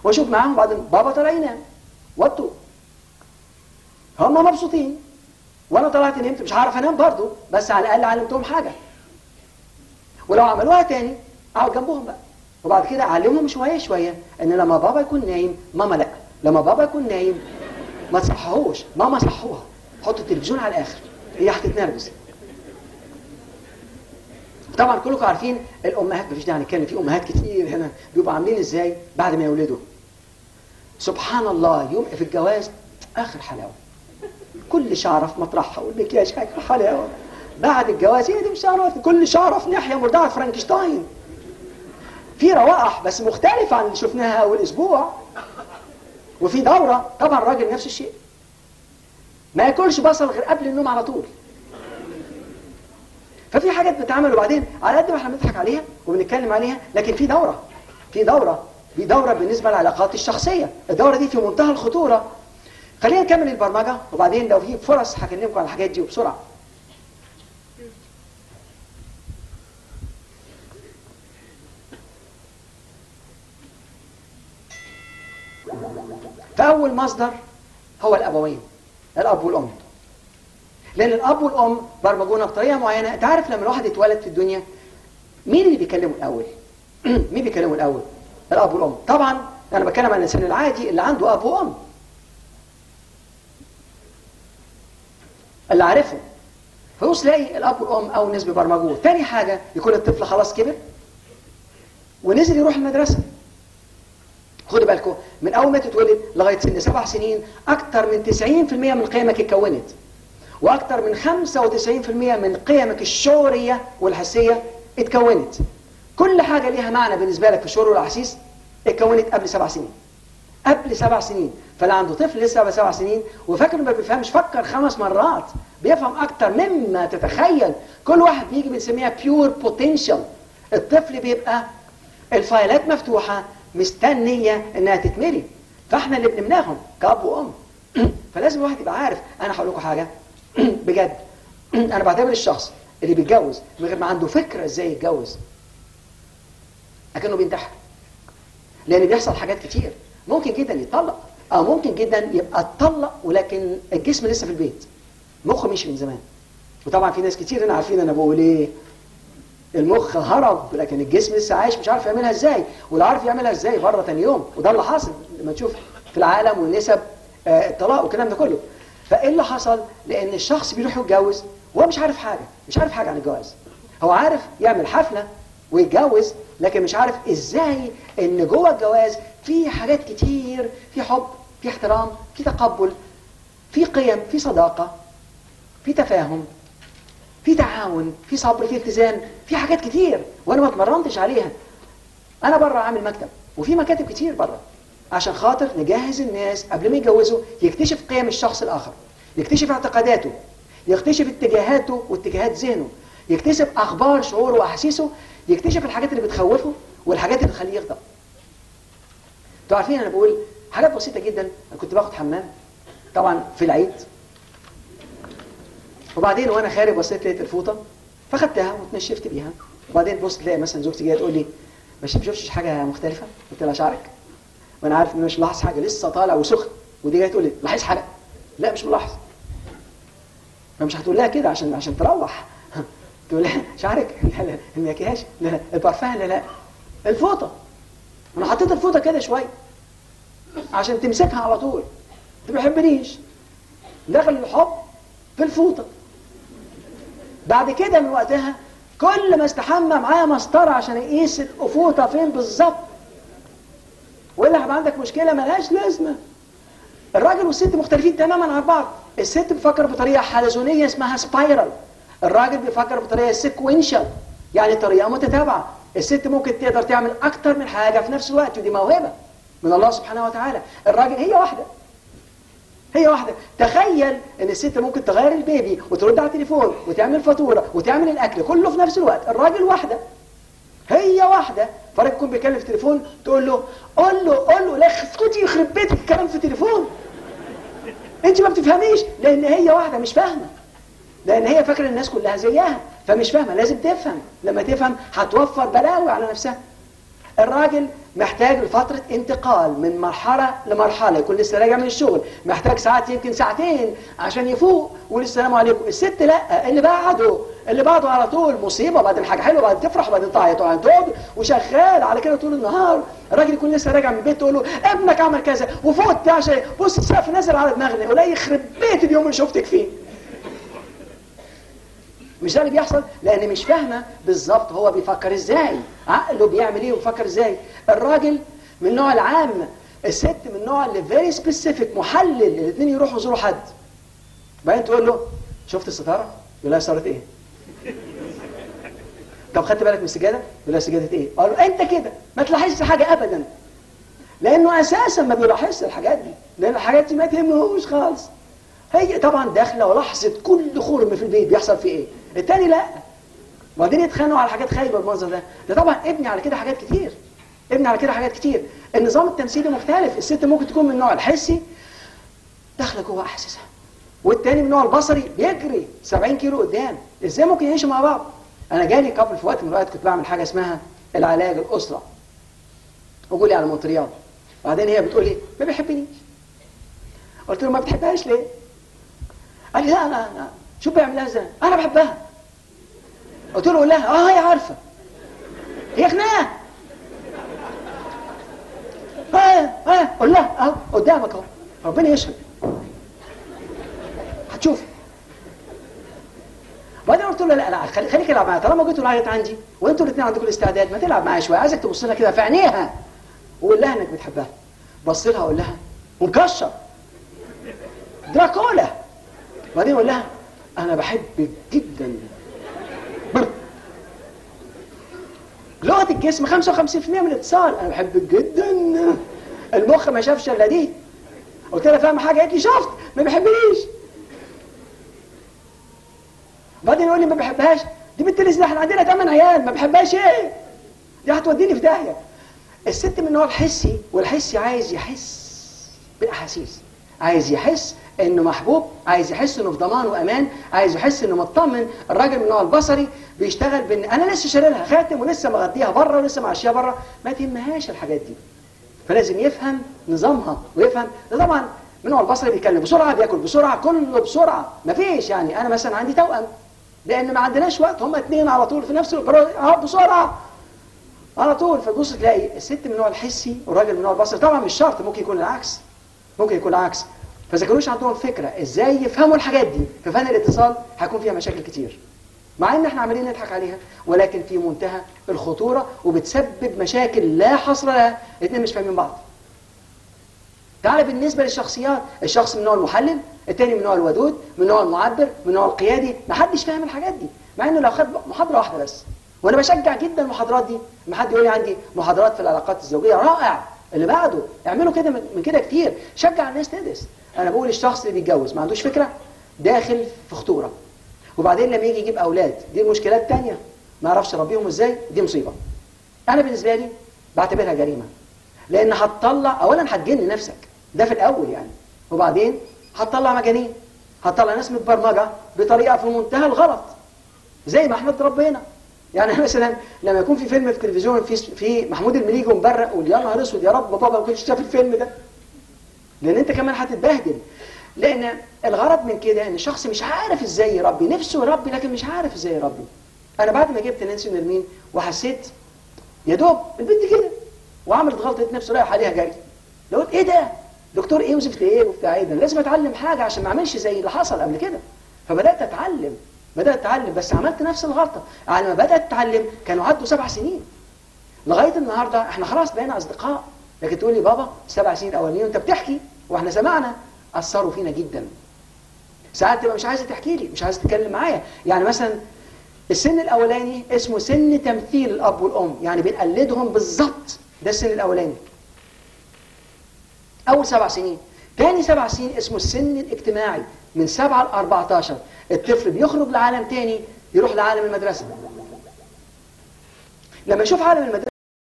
واشوف معاهم بعدين بابا طلع ينام وطوا هم مبسوطين وانا طلعت نمت مش هعرف انام برضو بس على الاقل علمتهم حاجه ولو عملوها تاني اقعد جنبهم بقى وبعد كده اعلمهم شويه شويه ان لما بابا يكون نايم ماما لا لما بابا يكون نايم ما تصحوهوش ماما صحوها حط التلفزيون على الاخر هي هتتنرفز طبعا كلكم عارفين الامهات مفيش داعي نتكلم في امهات كتير هنا بيبقوا عاملين ازاي بعد ما يولدوا سبحان الله يوم في الجواز اخر حلاوه كل شعره في مطرحها والمكياج اخر حلاوه بعد الجواز هي دي مش شعره كل شعره في ناحيه مرضعه فرانكشتاين في روائح بس مختلفه عن اللي شفناها اول اسبوع وفي دوره طبعا الراجل نفس الشيء ما ياكلش بصل غير قبل النوم على طول ففي حاجات بتتعمل وبعدين على قد ما احنا بنضحك عليها وبنتكلم عليها لكن في دوره في دوره في دوره بالنسبه للعلاقات الشخصيه الدوره دي في منتهى الخطوره خلينا نكمل البرمجه وبعدين لو في فرص هكلمكم على الحاجات دي وبسرعه فاول مصدر هو الابوين الاب والام لان الاب والام برمجونا بطريقه معينه انت عارف لما الواحد يتولد في الدنيا مين اللي بيكلمه الاول مين بيكلمه الاول الاب والام طبعا انا بتكلم عن الانسان العادي اللي عنده اب وام اللي عارفه فبص تلاقي الاب والام اول ناس بيبرمجوه تاني حاجه يكون الطفل خلاص كبر ونزل يروح المدرسه خدوا بالكم من اول ما تتولد لغايه سن سبع سنين اكثر من 90% من قيمك اتكونت واكثر من 95% من قيمك الشعوريه والحسيه اتكونت كل حاجه ليها معنى بالنسبه لك في الشعور والاحاسيس اتكونت قبل سبع سنين قبل سبع سنين فاللي عنده طفل لسه سبع سنين وفاكر ما بيفهمش فكر خمس مرات بيفهم اكتر مما تتخيل كل واحد بيجي بنسميها بيور بوتنشال الطفل بيبقى الفايلات مفتوحه مستنيه انها تتملي فاحنا اللي بنملاهم كاب وام فلازم الواحد يبقى عارف انا هقول لكم حاجه بجد انا بعتبر الشخص اللي بيتجوز من غير ما عنده فكره ازاي يتجوز اكنه بينتحر لان بيحصل حاجات كتير ممكن جدا يتطلق او ممكن جدا يبقى اتطلق ولكن الجسم لسه في البيت مخه مشي من زمان وطبعا في ناس كتير هنا عارفين انا بقول ايه المخ هرب لكن الجسم لسه عايش مش عارف يعملها ازاي واللي عارف يعملها ازاي بره تاني يوم وده اللي حاصل لما تشوف في العالم والنسب آه الطلاق والكلام ده كله فايه اللي حصل لان الشخص بيروح يتجوز وهو مش عارف حاجه مش عارف حاجه عن الجواز هو عارف يعمل حفله ويتجوز لكن مش عارف ازاي ان جوه الجواز في حاجات كتير في حب في احترام في تقبل في قيم في صداقه في تفاهم في تعاون في صبر في التزام في حاجات كتير وانا ما اتمرنتش عليها انا بره عامل مكتب وفي مكاتب كتير بره عشان خاطر نجهز الناس قبل ما يتجوزوا يكتشف قيم الشخص الاخر يكتشف اعتقاداته يكتشف اتجاهاته واتجاهات ذهنه يكتشف اخبار شعوره واحاسيسه يكتشف الحاجات اللي بتخوفه والحاجات اللي بتخليه يغضب انتوا عارفين انا بقول حاجات بسيطه جدا انا كنت باخد حمام طبعا في العيد وبعدين وانا خارج بصيت لقيت الفوطه فخدتها واتنشفت بيها وبعدين تبص تلاقي مثلا زوجتي جايه تقول لي مش شفتش حاجه مختلفه قلت لها شعرك وانا عارف ان مش ملاحظ حاجه لسه طالع وسخن ودي جايه تقول لي لاحظ حاجه لا مش ملاحظ فمش هتقول لها كده عشان عشان تروح تقول لها شعرك لا لا المكياج لا لا البارفان لا لا الفوطه انا حطيت الفوطه كده شويه عشان تمسكها على طول ما بيحبنيش دخل الحب في الفوطه بعد كده من وقتها كل ما استحمى معايا مسطره عشان اقيس الفوطه فين بالظبط والا هيبقى عندك مشكله ملهاش لازمه الراجل والست مختلفين تماما عن بعض الست بتفكر بطريقه حلزونيه اسمها سبايرال الراجل بيفكر بطريقه سيكوينشال يعني طريقه متتابعه الست ممكن تقدر تعمل اكتر من حاجه في نفس الوقت ودي موهبه من الله سبحانه وتعالى الراجل هي واحده هي واحدة تخيل ان الست ممكن تغير البيبي وترد على التليفون وتعمل فاتورة وتعمل الاكل كله في نفس الوقت الراجل واحدة هي واحدة فرق يكون بيكلم في التليفون تقول له قول له قول له لا اسكتي يخرب بيتك الكلام في التليفون انت ما بتفهميش لان هي واحدة مش فاهمة لان هي فاكره الناس كلها زيها فمش فاهمه لازم تفهم لما تفهم هتوفر بلاوي على نفسها الراجل محتاج لفترة انتقال من مرحلة لمرحلة يكون لسه راجع من الشغل محتاج ساعات يمكن ساعتين عشان يفوق ويقول السلام عليكم الست لا اللي بعده اللي بعده على طول مصيبة بعدين حاجة حلوة بعدين تفرح وبعدين تعيط وبعدين تقعد وشغال على كده طول النهار الراجل يكون لسه راجع من البيت تقول له ابنك عمل كذا وفوت عشان بص السقف نزل على دماغنا يقول لها يخرب بيت اليوم اللي شفتك فيه مش ده اللي بيحصل لان مش فاهمه بالظبط هو بيفكر ازاي عقله بيعمل ايه وبيفكر ازاي الراجل من النوع العام الست من النوع اللي فيري سبيسيفيك محلل الاثنين يروحوا يزوروا حد بعدين تقول له شفت الستاره يقول لها ستاره ايه طب خدت بالك من السجاده يقول لها سجاده ايه قال له انت كده ما تلاحظش حاجه ابدا لانه اساسا ما بيلاحظش الحاجات دي لان الحاجات دي ما تهمهوش خالص هي طبعا داخله ولاحظت كل خرم في البيت بيحصل فيه ايه التاني لا وبعدين يتخانقوا على حاجات خايبه بالمنظر ده ده طبعا ابني على كده حاجات كتير ابني على كده حاجات كتير النظام التمثيلي مختلف الست ممكن تكون من النوع الحسي داخله جوه احاسيسها والتاني من النوع البصري بيجري 70 كيلو قدام ازاي ممكن يعيشوا مع بعض انا جالي قبل في وقت من الاوقات كنت بعمل حاجه اسمها العلاج الاسره وقول لي على مونتريال بعدين هي بتقول لي ما بيحبنيش قلت له ما بتحبهاش ليه قال لي لا لا لا شو بيعملها ازاي انا بحبها قلت له قول لها اه هي عارفه هي خناقه اه اه قول لها اهو قدامك اهو ربنا يشهد هتشوف وبعدين قلت له لا لا خلي خليك العب معايا طالما جيتوا العيط عندي وانتوا الاثنين عندكم الاستعداد ما تلعب معايا شويه عايزك تبص لها كده في عينيها وقول لها انك بتحبها بص لها وقول لها ومكشر دراكولا وبعدين يقول لها انا بحبك جدا بر. لغه الجسم 55% من الاتصال انا بحبك جدا المخ ما شافش الا دي قلت لها فاهمه حاجه قالت لي شفت ما بيحبنيش وبعدين يقول لي ما بحبهاش دي بنت اللي احنا عندنا ثمان عيال ما بحبهاش ايه دي هتوديني في داهيه الست من النوع الحسي والحسي عايز يحس بالاحاسيس عايز يحس انه محبوب عايز يحس انه في ضمان وامان عايز يحس انه مطمن الراجل من النوع البصري بيشتغل بان انا لسه شاري لها خاتم ولسه مغطيها بره ولسه معشيها بره ما تهمهاش الحاجات دي فلازم يفهم نظامها ويفهم ده طبعا من النوع البصري بيتكلم بسرعه بياكل بسرعه كله بسرعه ما فيش يعني انا مثلا عندي توأم لان ما عندناش وقت هم اثنين على طول في نفس البرو... بسرعه على طول فتبص تلاقي الست من النوع الحسي والراجل من النوع البصري طبعا مش شرط ممكن يكون العكس ممكن يكون العكس فاذا كانوش عندهم فكره ازاي يفهموا الحاجات دي في فن الاتصال هيكون فيها مشاكل كتير مع ان احنا عمالين نضحك عليها ولكن في منتهى الخطوره وبتسبب مشاكل لا حصر لها الاثنين مش فاهمين بعض تعالى بالنسبه للشخصيات الشخص من النوع المحلل الثاني من النوع الودود من النوع المعبر من النوع القيادي ما حدش فاهم الحاجات دي مع انه لو خد محاضره واحده بس وانا بشجع جدا المحاضرات دي ما حد يقول لي عندي محاضرات في العلاقات الزوجيه رائع اللي بعده اعملوا كده من كده كتير شجع الناس تدرس انا بقول الشخص اللي بيتجوز ما عندوش فكره داخل في خطوره وبعدين لما يجي يجيب اولاد دي مشكلات تانية ما يعرفش يربيهم ازاي دي مصيبه انا بالنسبه لي بعتبرها جريمه لان هتطلع اولا هتجن نفسك ده في الاول يعني وبعدين هتطلع مجانين هتطلع ناس متبرمجه بطريقه في منتهى الغلط زي ما احنا اتربينا يعني مثلا لما يكون في فيلم في التلفزيون في في محمود المليجي ومبرق يقول يا نهار اسود يا رب بابا ما كنتش شاف الفيلم ده لان انت كمان هتتبهدل لان الغرض من كده ان الشخص مش عارف ازاي يربي نفسه يربي لكن مش عارف ازاي يربي انا بعد ما جبت نانسي نرمين وحسيت يا دوب البنت كده وعملت غلطه نفسه رايح عليها جري لو قلت ايه ده دكتور ايه وزفت ايه وبتاع ايه ده لازم اتعلم حاجه عشان ما اعملش زي اللي حصل قبل كده فبدات اتعلم بدات اتعلم بس عملت نفس الغلطه على ما بدات اتعلم كانوا عدوا سبع سنين لغايه النهارده احنا خلاص بقينا اصدقاء لكن تقول لي بابا سبع سنين اولانيين وانت بتحكي واحنا سمعنا اثروا فينا جدا ساعات تبقى مش عايزه تحكي لي مش عايزه تتكلم معايا يعني مثلا السن الاولاني اسمه سن تمثيل الاب والام يعني بنقلدهم بالظبط ده السن الاولاني اول سبع سنين تاني سبع سنين اسمه السن الاجتماعي من سبعة ل 14 الطفل بيخرج لعالم تاني يروح لعالم المدرسة لما يشوف عالم المدرسة